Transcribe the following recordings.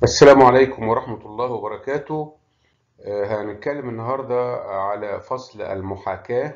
السلام عليكم ورحمة الله وبركاته آه، هنتكلم النهاردة على فصل المحاكاة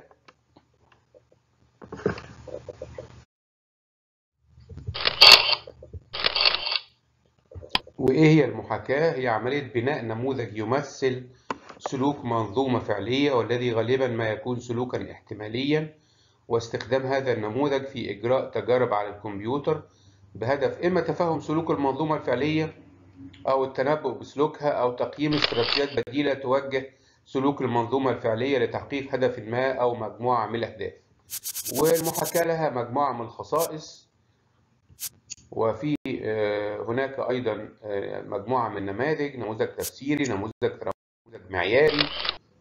وإيه هي المحاكاة؟ هي عملية بناء نموذج يمثل سلوك منظومة فعلية والذي غالبا ما يكون سلوكا احتماليا واستخدام هذا النموذج في إجراء تجارب على الكمبيوتر بهدف إما تفهم سلوك المنظومة الفعلية أو التنبؤ بسلوكها أو تقييم استراتيجيات بديلة توجه سلوك المنظومة الفعلية لتحقيق هدف ما أو مجموعة من الأهداف والمحاكاة لها مجموعة من الخصائص وفي آه، هناك أيضا آه، مجموعة من النماذج نموذج تفسيري نموذج نموذج معياري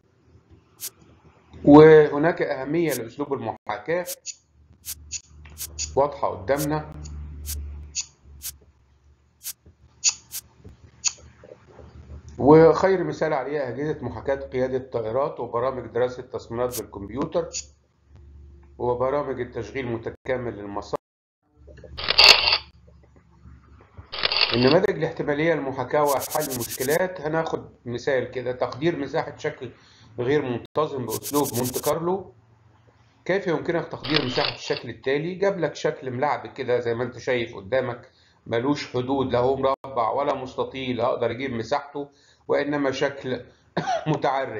وهناك أهمية لأسلوب المحاكاة واضحة قدامنا وخير مثال عليها أجهزة محاكاة قيادة الطائرات وبرامج دراسة تصميمات بالكمبيوتر وبرامج التشغيل متكامل للمصانع النماذج الاحتمالية المحاكاة وحل المشكلات هناخد مثال كده تقدير مساحة شكل غير منتظم بأسلوب مونت كارلو كيف يمكنك تقدير مساحة الشكل التالي جاب لك شكل ملعب كده زي ما انت شايف قدامك ملوش حدود لا هو مربع ولا مستطيل اقدر اجيب مساحته وانما شكل متعرج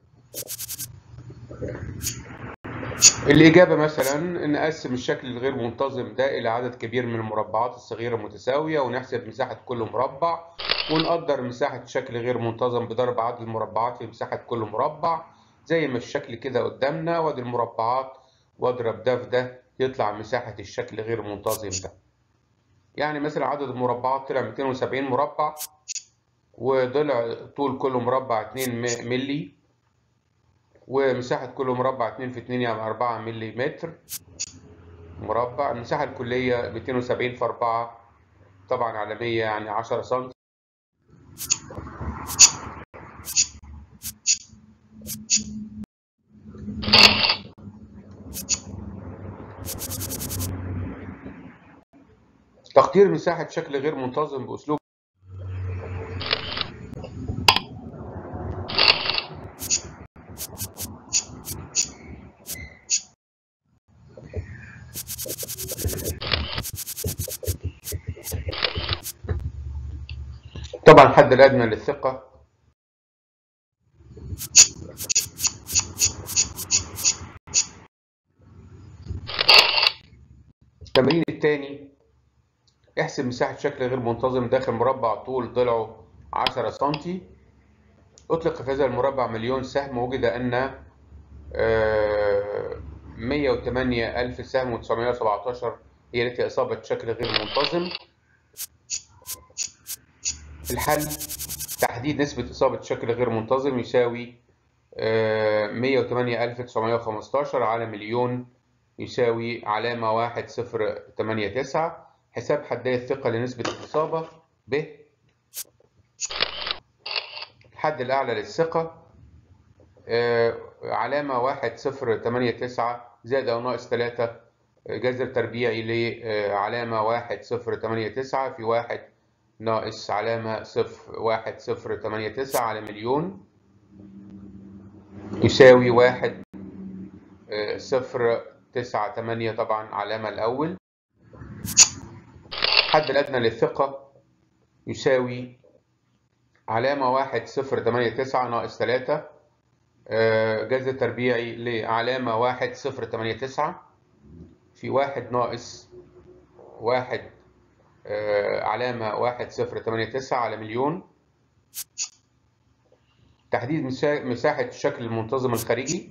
الإجابة مثلا نقسم الشكل الغير منتظم ده إلى عدد كبير من المربعات الصغيرة المتساوية ونحسب مساحة كل مربع ونقدر مساحة شكل غير منتظم بضرب عدد المربعات في مساحة كل مربع زي ما الشكل كده قدامنا وادي المربعات واضرب ده في ده يطلع مساحة الشكل غير منتظم ده يعني مثلا عدد المربعات طلع 270 مربع وضلع طول كل مربع 2 ملي ومساحة كل مربع 2 في 2 يعني 4 ملي متر مربع المساحة الكلية 270 في 4 طبعا على 100 يعني 10 سم تقدير مساحة شكل غير منتظم بأسلوب طبعا الحد الأدنى للثقة التمرين الثاني احسب مساحة شكل غير منتظم داخل مربع طول ضلعه 10 سم أطلق في هذا المربع مليون سهم وجد أن 108 ألف سهم و917 هي التي أصابت شكل غير منتظم الحل تحديد نسبة إصابة شكل غير منتظم يساوي 108915 على مليون يساوي علامة واحد صفر تمانية تسعة حساب حدي الثقة لنسبة الإصابة ب الحد الأعلى للثقة علامة واحد صفر تمانية تسعة زائد أو ناقص تلاتة جذر تربيعي لعلامة واحد صفر تمانية تسعة في واحد ناقص علامة صفر واحد صفر تمانية تسعة على مليون يساوي واحد صفر تسعة تمانية طبعا علامة الأول الحد الأدنى للثقة يساوي علامة واحد صفر تمانية تسعة ناقص تلاتة جذر تربيعي لعلامة واحد صفر تمانية تسعة في واحد ناقص واحد علامة واحد صفر تمانية تسعة على مليون تحديد مساحة الشكل المنتظم الخارجي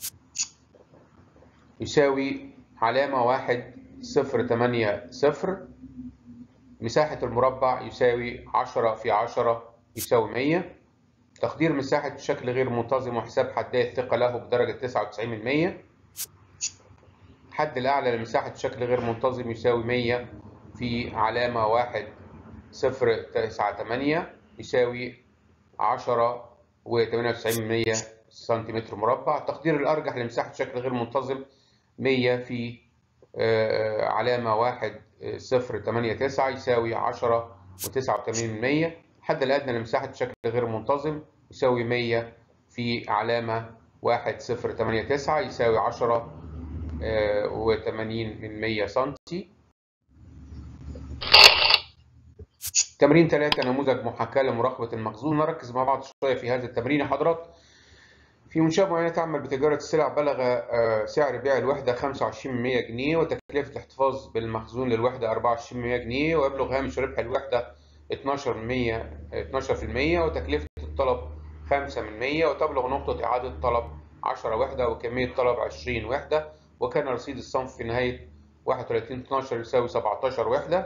يساوي علامة واحد صفر تمانية صفر مساحة المربع يساوي عشرة في عشرة يساوي مية تقدير مساحة الشكل غير منتظم وحساب حدي الثقة له بدرجة تسعة وتسعين من مية الحد الأعلى لمساحة الشكل غير منتظم يساوي مية في علامة واحد صفر تسعة تمانية يساوي عشرة وتمانية وتسعين من مية سنتيمتر مربع تقدير الأرجح لمساحة شكل غير منتظم مية في علامة واحد صفر تمانية تسعة يساوي عشرة وتسعة وتمانين من مية الحد الأدنى لمساحة شكل غير منتظم يساوي 100 في علامة 1089 يساوي 10 و80 من 100 سنتي تمرين 3 نموذج محاكاة لمراقبة المخزون نركز مع بعض شوية في هذا التمرين يا حضرات في منشأة معينة تعمل بتجارة السلع بلغ سعر بيع الوحدة 25 جنيه وتكلفة الاحتفاظ بالمخزون للوحدة 24 جنيه ويبلغ هامش ربح الوحدة 12 12% وتكلفة الطلب 5 من 100 وتبلغ نقطة إعادة طلب 10 وحدة وكمية طلب 20 وحدة وكان رصيد الصنف في نهاية 31 12 يساوي 17 وحدة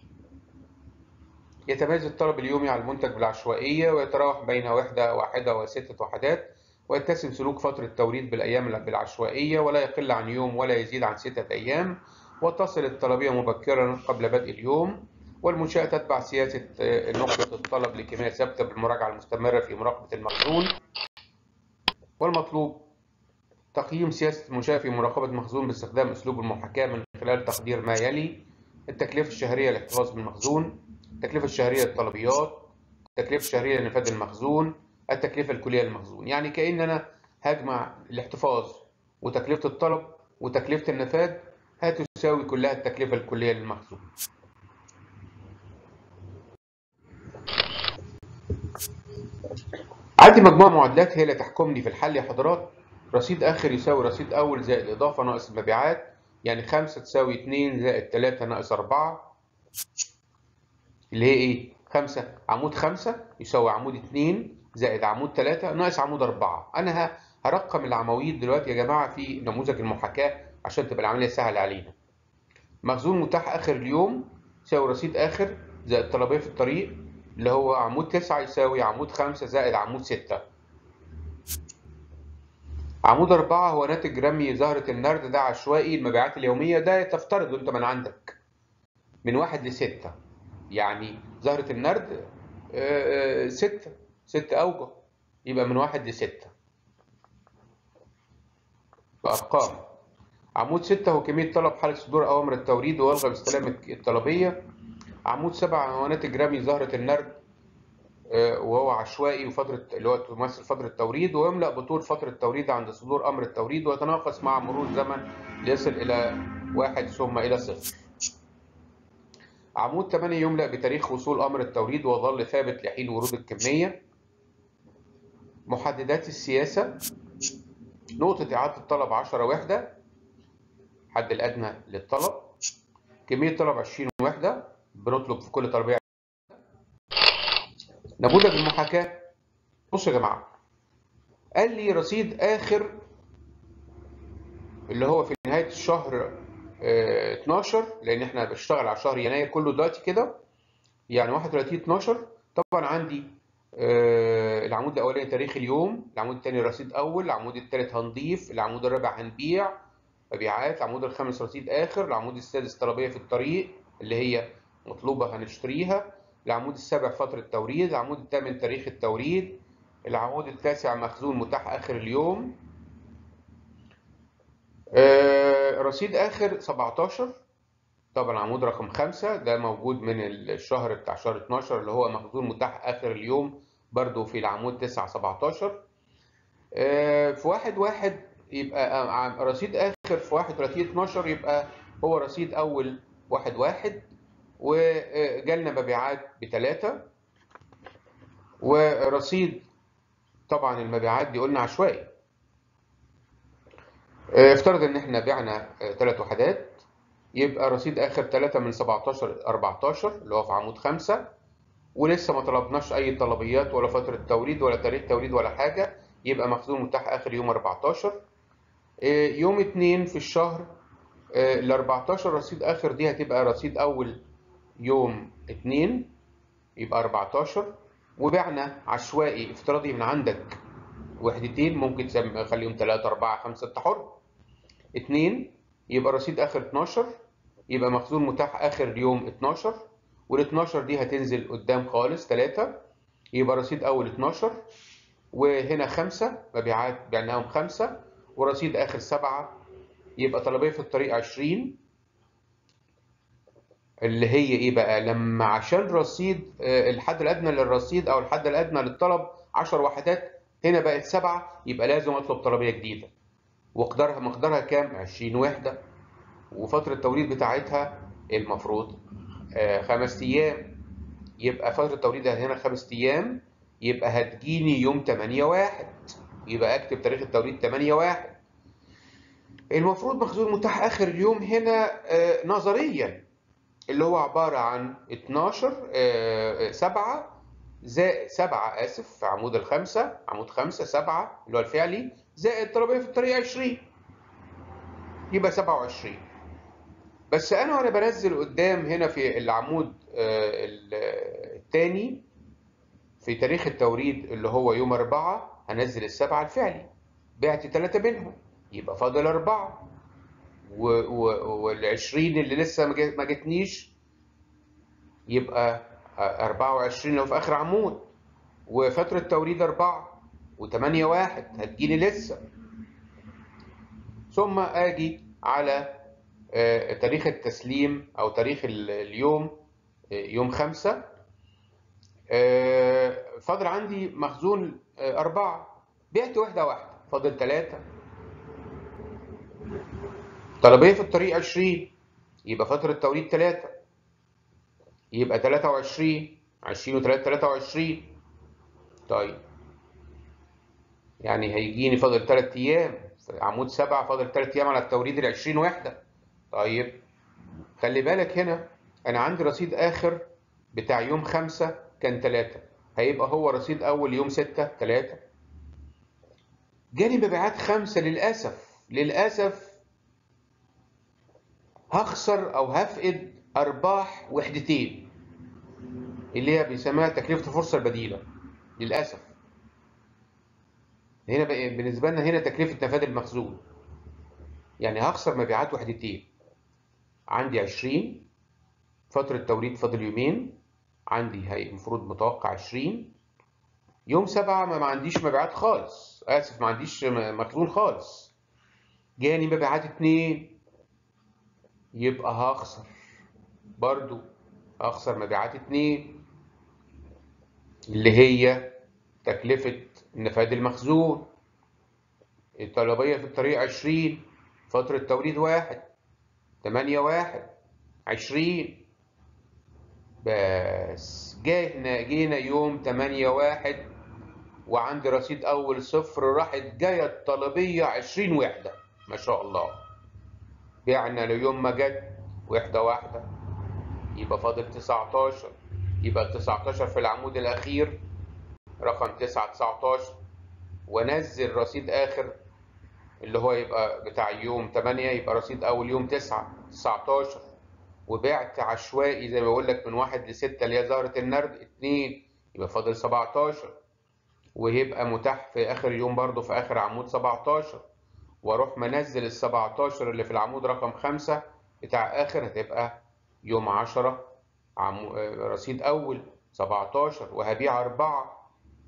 يتميز الطلب اليومي على المنتج بالعشوائية ويتراوح بين وحدة واحدة وستة وحدات ويتسم سلوك فترة التوريد بالأيام بالعشوائية ولا يقل عن يوم ولا يزيد عن ستة أيام وتصل الطلبية مبكرا قبل بدء اليوم والمنشأة تتبع سياسة نقطة الطلب لكمية ثابتة بالمراجعة المستمرة في مراقبة المخزون والمطلوب تقييم سياسة المنشأة في مراقبة المخزون باستخدام أسلوب المحاكاة من خلال تقدير ما يلي التكلفة الشهرية للاحتفاظ بالمخزون التكلفة الشهرية للطلبيات التكلفة الشهرية لنفاذ المخزون التكلفة الكلية للمخزون يعني كأن أنا هجمع الاحتفاظ وتكلفة الطلب وتكلفة النفاذ هتساوي كلها التكلفة الكلية للمخزون عندي مجموعة معادلات هي اللي تحكمني في الحل يا حضرات رصيد آخر يساوي رصيد أول زائد إضافة ناقص المبيعات يعني 5 تساوي 2 زائد 3 ناقص 4 اللي هي إيه؟ 5 عمود 5 يساوي عمود 2 زائد عمود 3 ناقص عمود 4 أنا هرقم العواميد دلوقتي يا جماعة في نموذج المحاكاة عشان تبقى العملية سهلة علينا مخزون متاح آخر اليوم يساوي رصيد آخر زائد طلبية في الطريق اللي هو عمود 9 يساوي عمود 5 زائد عمود 6 عمود 4 هو ناتج رمي زهرة النرد ده عشوائي المبيعات اليومية ده تفترض انت من عندك من واحد لستة يعني زهرة النرد ستة ست أوجه يبقى من واحد لستة بأرقام عمود ستة هو كمية طلب حالة صدور أوامر التوريد ويلغى باستلام الطلبية عمود سبعة هو ناتج رمي زهرة النرد وهو عشوائي وفترة اللي هو تمثل فترة توريد ويملأ بطول فترة توريد عند صدور أمر التوريد ويتناقص مع مرور الزمن ليصل إلى واحد ثم إلى صفر. عمود 8 يملأ بتاريخ وصول أمر التوريد وظل ثابت لحين ورود الكمية. محددات السياسة نقطة إعادة الطلب 10 وحدة حد الأدنى للطلب كمية طلب 20 وحدة بنطلب في كل طلبية نموذج المحاكاة بصوا يا جماعة قال لي رصيد آخر اللي هو في نهاية الشهر اه 12 لأن احنا بنشتغل على شهر يناير كله دلوقتي كده يعني 31 12 طبعا عندي اه العمود الأولاني تاريخ اليوم العمود الثاني رصيد أول العمود الثالث هنضيف العمود الرابع هنبيع مبيعات العمود الخامس رصيد آخر العمود السادس طلبية في الطريق اللي هي مطلوبة هنشتريها العمود السابع فترة توريد العمود الثامن تاريخ التوريد العمود التاسع مخزون متاح آخر اليوم آه رصيد آخر 17 طبعا عمود رقم 5 ده موجود من الشهر بتاع شهر 12 اللي هو مخزون متاح آخر اليوم برضو في العمود 9 17 آه في واحد واحد يبقى رصيد آخر في 31 12 يبقى هو رصيد أول واحد واحد وجالنا مبيعات بثلاثة ورصيد طبعا المبيعات دي قلنا عشوائي افترض ان احنا بعنا ثلاث وحدات يبقى رصيد اخر 3 من 17 14 اللي هو في عمود 5 ولسه ما طلبناش اي طلبيات ولا فتره توريد ولا تاريخ توريد ولا حاجه يبقى مخزون متاح اخر يوم 14 يوم 2 في الشهر ال 14 رصيد اخر دي هتبقى رصيد اول يوم 2 يبقى 14 وبعنا عشوائي افتراضي من عندك وحدتين ممكن تخليهم 3 4 5 انت حر 2 يبقى رصيد اخر 12 يبقى مخزون متاح اخر اليوم 12 وال 12 دي هتنزل قدام خالص 3 يبقى رصيد اول 12 وهنا 5 مبيعات بعناهم 5 ورصيد اخر 7 يبقى طلبيه في الطريق 20 اللي هي ايه بقى لما عشان رصيد آه، الحد الادنى للرصيد او الحد الادنى للطلب 10 وحدات هنا بقت سبعة يبقى لازم اطلب طلبيه جديده وقدرها مقدارها كام 20 وحده وفتره التوريد بتاعتها المفروض آه، خمس ايام يبقى فتره توريدها هنا خمس ايام يبقى هتجيني يوم 8 واحد يبقى اكتب تاريخ التوريد 8 واحد المفروض مخزون متاح اخر اليوم هنا آه، نظريا اللي هو عبارة عن 12 آه، 7 زائد 7 آسف في عمود الخمسة عمود خمسة 7 اللي هو الفعلي زائد طلبية في الطريق 20 يبقى 27 بس أنا وأنا بنزل قدام هنا في العمود آه، ال- التاني في تاريخ التوريد اللي هو يوم 4 هنزل السبعة الفعلي بعت ثلاثة منهم يبقى فاضل أربعة وال20 اللي لسه ما جت- ما جتنيش يبقى 24 لو في اخر عمود وفترة توريد 4 و8 واحد هتجيني لسه ثم اجي على آه، تاريخ التسليم او تاريخ ال- اليوم آه، يوم 5 فاضل عندي مخزون آه، أربعة بعت واحدة واحدة فاضل ثلاثة طلبية في الطريق 20 يبقى فترة توريد 3 يبقى 23 20 و3 23 طيب يعني هيجيني فاضل 3 ايام في عمود 7 فاضل 3 ايام على التوريد ال 20 وحده طيب خلي بالك هنا انا عندي رصيد اخر بتاع يوم 5 كان 3 هيبقى هو رصيد اول يوم 6 3 جاني مبيعات 5 للاسف للاسف هخسر او هفقد ارباح وحدتين اللي هي بيسموها تكلفه الفرصه البديله للاسف هنا بقى بالنسبه لنا هنا تكلفه نفاذ المخزون يعني هخسر مبيعات وحدتين عندي 20 فتره توريد فاضل يومين عندي هي المفروض متوقع 20 يوم سبعة ما ما عنديش مبيعات خالص اسف ما عنديش م- مخزون خالص جاني مبيعات اتنين يبقى هخسر برضو هخسر مبيعات اتنين اللي هي تكلفة نفاذ المخزون الطلبية في الطريق عشرين فترة توريد واحد تمانية واحد عشرين بس جينا جينا يوم تمانية واحد وعندي رصيد أول صفر راحت جاية الطلبية عشرين وحدة ما شاء الله بعنا ليوم ما جت وحدة واحدة يبقى فاضل 19 يبقى 19 في العمود الأخير رقم 9 19 وانزل رصيد آخر اللي هو يبقى بتاع يوم 8 يبقى رصيد أول يوم 9 19 وبعت عشوائي زي ما بقول لك من واحد لستة اللي هي زهرة النرد 2 يبقى فاضل 17 ويبقى متاح في آخر يوم برضه في آخر عمود 17 واروح منزل ال 17 اللي في العمود رقم 5 بتاع آخر هتبقى يوم 10 عمو... آه، رصيد أول 17 وهبيع أربعة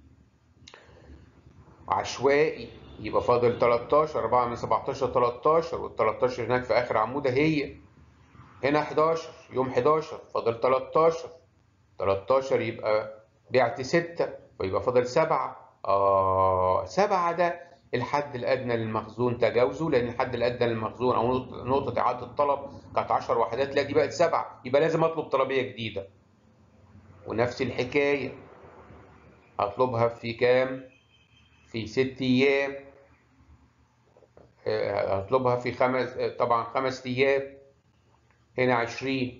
عشوائي يبقى فاضل 13 4 من 17 13 وال 13 هناك في آخر عمودة هي هنا 11 يوم 11 فاضل 13 13 يبقى بعت 6 ويبقى فاضل 7 آه 7 ده الحد الأدنى للمخزون تجاوزه لأن الحد الأدنى للمخزون أو نقطة نقطة إعادة الطلب كانت 10 وحدات لا دي بقت 7 يبقى لازم أطلب طلبية جديدة ونفس الحكاية هطلبها في كام؟ في 6 أيام آه، هطلبها في خمس آه، طبعا خمس أيام هنا 20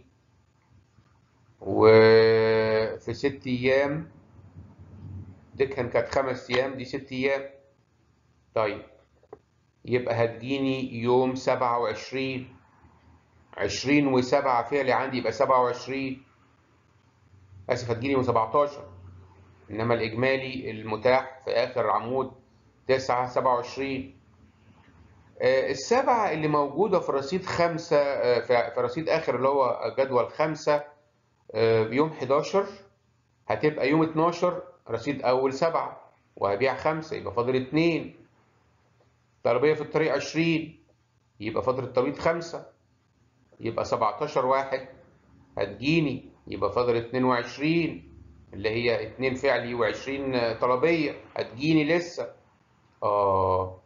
وفي ست أيام دي كان كانت خمس أيام دي ست أيام طيب يبقى هتجيني يوم سبعة وعشرين عشرين وسبعة فعلي عندي يبقى سبعة وعشرين آسف هتجيني يوم سبعتاشر إنما الإجمالي المتاح في آخر عمود تسعة سبعة وعشرين آه، السبعة اللي موجودة في رصيد خمسة آه، في في رصيد آخر اللي هو جدول خمسة آه، يوم 11 هتبقى يوم 12 رصيد أول سبعة وهبيع خمسة يبقى فاضل اتنين طلبية في الطريق 20 يبقى فترة توريد خمسة يبقى 17 واحد هتجيني يبقى فاضل 22 اللي هي 2 فعلي و20 طلبية هتجيني لسه آه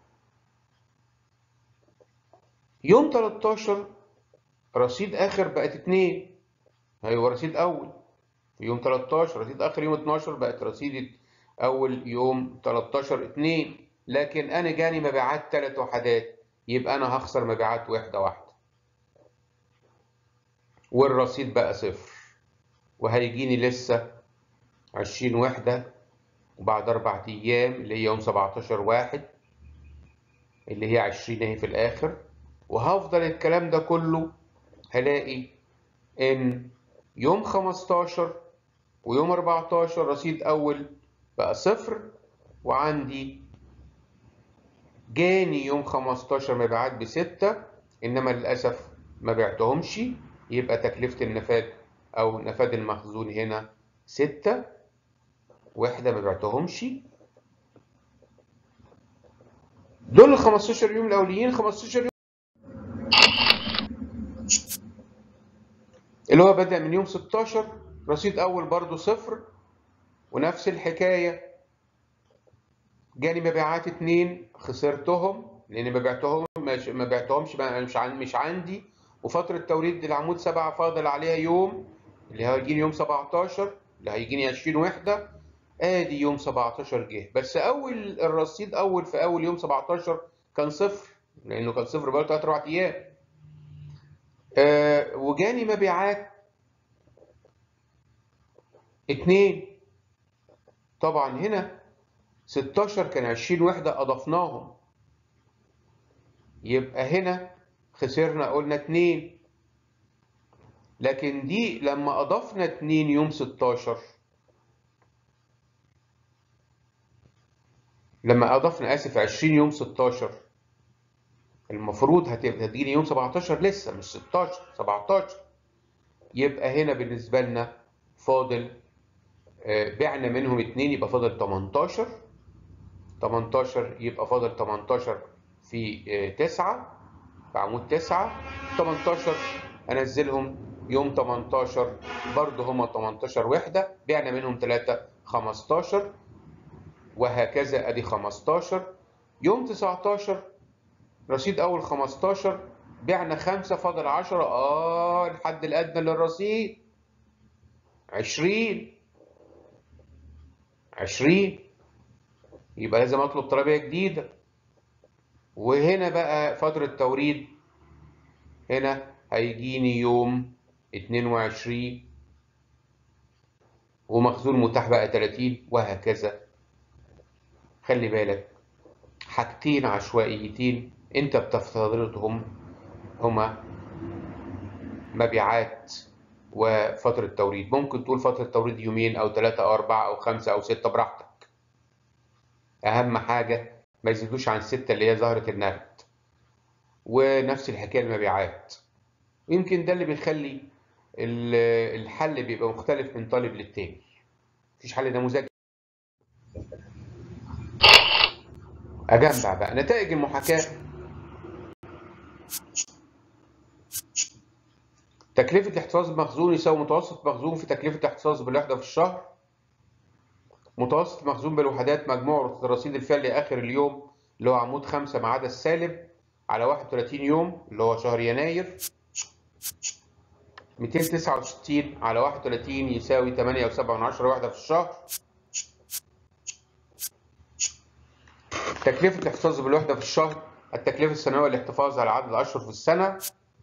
يوم 13 رصيد آخر بقت 2 أيوه رصيد أول في يوم 13 رصيد آخر يوم 12 بقت رصيد أول يوم 13 2 لكن أنا جاني مبيعات ثلاث وحدات يبقى أنا هخسر مبيعات وحدة واحدة والرصيد بقى صفر وهيجيني لسه 20 وحدة وبعد أربع أيام اللي هي يوم 17 واحد اللي هي 20 أهي في الآخر وهفضل الكلام ده كله هلاقي إن يوم 15 ويوم 14 رصيد أول بقى صفر وعندي جاني يوم 15 مبيعات بستة إنما للأسف ما بعتهمش يبقى تكلفة النفاذ أو نفاذ المخزون هنا ستة وحدة ما بعتهمش دول ال 15 يوم الأوليين 15 يوم اللي هو بدأ من يوم 16 رصيد أول برضو صفر ونفس الحكاية جاني مبيعات اتنين خسرتهم لأن ما بعتهم ما بعتهمش مش مش عندي وفترة توريد العمود سبعة فاضل عليها يوم اللي هيجيني يوم 17 اللي هيجيني 20 وحدة ادي يوم 17 جه بس اول الرصيد اول في اول يوم 17 كان صفر لانه كان صفر بقاله 3 4 ايام آه وجاني مبيعات اتنين طبعا هنا 16 كان 20 وحدة اضفناهم يبقى هنا خسرنا قلنا اتنين لكن دي لما اضفنا اتنين يوم 16 لما اضفنا اسف 20 يوم 16 المفروض هتبقى هتجيني يوم 17 لسه مش 16 17 يبقى هنا بالنسبه لنا فاضل بعنا منهم اتنين يبقى فاضل 18 18 يبقى فاضل 18 في 9 في عمود 9 18 انزلهم يوم 18 برضه هما 18 وحده بعنا منهم 3 15 وهكذا ادي 15 يوم 19 رصيد اول 15 بعنا 5 فاضل 10 اه الحد الادنى للرصيد 20 20 يبقى لازم اطلب طلبيه جديده وهنا بقى فتره توريد هنا هيجيني يوم 22 ومخزون متاح بقى 30 وهكذا خلي بالك حاجتين عشوائيتين انت بتفترضهم هما مبيعات وفترة توريد ممكن تقول فترة توريد يومين أو ثلاثة أو أربعة أو خمسة أو ستة براحتك أهم حاجة ما يزيدوش عن ستة اللي هي زهرة النرد ونفس الحكاية المبيعات يمكن ده اللي بيخلي الحل بيبقى مختلف من طالب للتاني مفيش حل نموذجي أجمع بقى نتائج المحاكاة تكلفة الاحتفاظ بمخزون يساوي متوسط مخزون في تكلفة الاحتفاظ بالوحدة في الشهر متوسط مخزون بالوحدات مجموع الرصيد الفعلي آخر اليوم اللي هو عمود خمسة ما عدا السالب على 31 يوم اللي هو شهر يناير 269 على 31 يساوي 8.7 وحدة في الشهر تكلفة الاحتفاظ بالوحدة في الشهر التكلفة السنوية للاحتفاظ على عدد الأشهر في السنة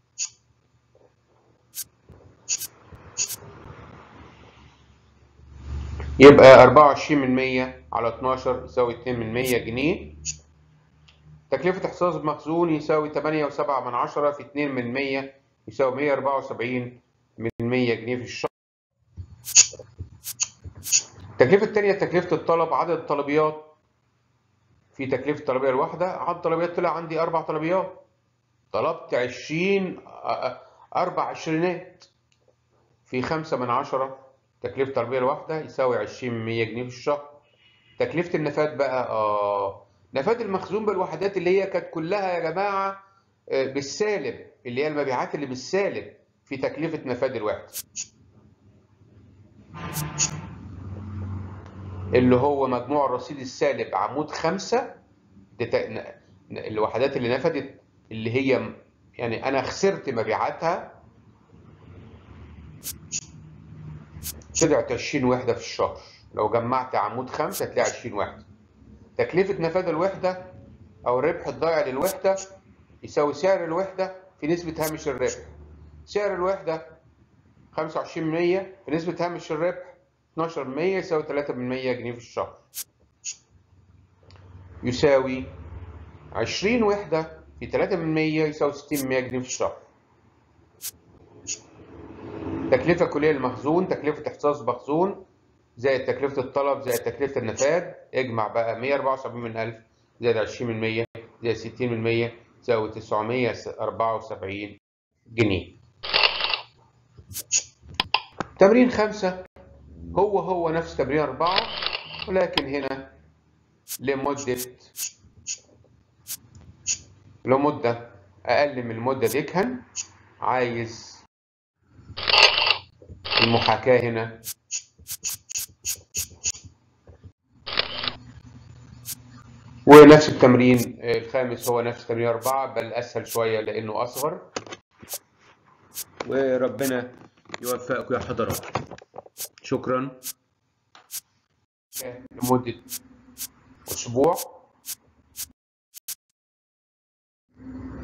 يبقى 24 من 100 على 12 يساوي 2 من 100 جنيه تكلفة احتفاظ بمخزون يساوي 8.7 من عشرة في 2 من 100 يساوي 174 من 100 جنيه في الشهر التكلفة الثانية تكلفة الطلب عدد الطلبيات في تكلفة الطلبية الواحدة عدد الطلبيات طلع عندي أربع طلبيات طلبت 20 أربع عشرينات في 5 من عشرة تكلفة الطلبية الواحدة يساوي 20 من 100 جنيه في الشهر تكلفة النفاذ بقى آه نفاذ المخزون بالوحدات اللي هي كانت كلها يا جماعة بالسالب اللي هي المبيعات اللي بالسالب في تكلفة نفاذ الوحدة اللي هو مجموع الرصيد السالب عمود خمسة دي ت- ن- ن- الوحدات اللي نفدت اللي هي يعني أنا خسرت مبيعاتها طلعت 20 وحدة في الشهر لو جمعت عمود خمسة هتلاقي 20 وحدة تكلفة نفاذ الوحدة أو الربح الضائع للوحدة يساوي سعر الوحدة في نسبة هامش الربح سعر الوحدة 25% في نسبة هامش الربح 12% يساوي 3% جنيه في الشهر يساوي 20 وحدة في 3% يساوي 60 جنيه في الشهر تكلفة كلية للمخزون تكلفة إحصاص مخزون زائد تكلفة الطلب زائد تكلفة النفاذ اجمع بقى 174 من 1000 زائد 20 من 100 زائد 60 من 100 يساوي 974 جنيه تمرين خمسة هو هو نفس تمرين أربعة ولكن هنا لمدة لمدة أقل من المدة دي كان عايز المحاكاة هنا ونفس التمرين الخامس هو نفس تمرين أربعة بل أسهل شوية لأنه أصغر وربنا يوفقكم يا حضرات شكرا لمدة أسبوع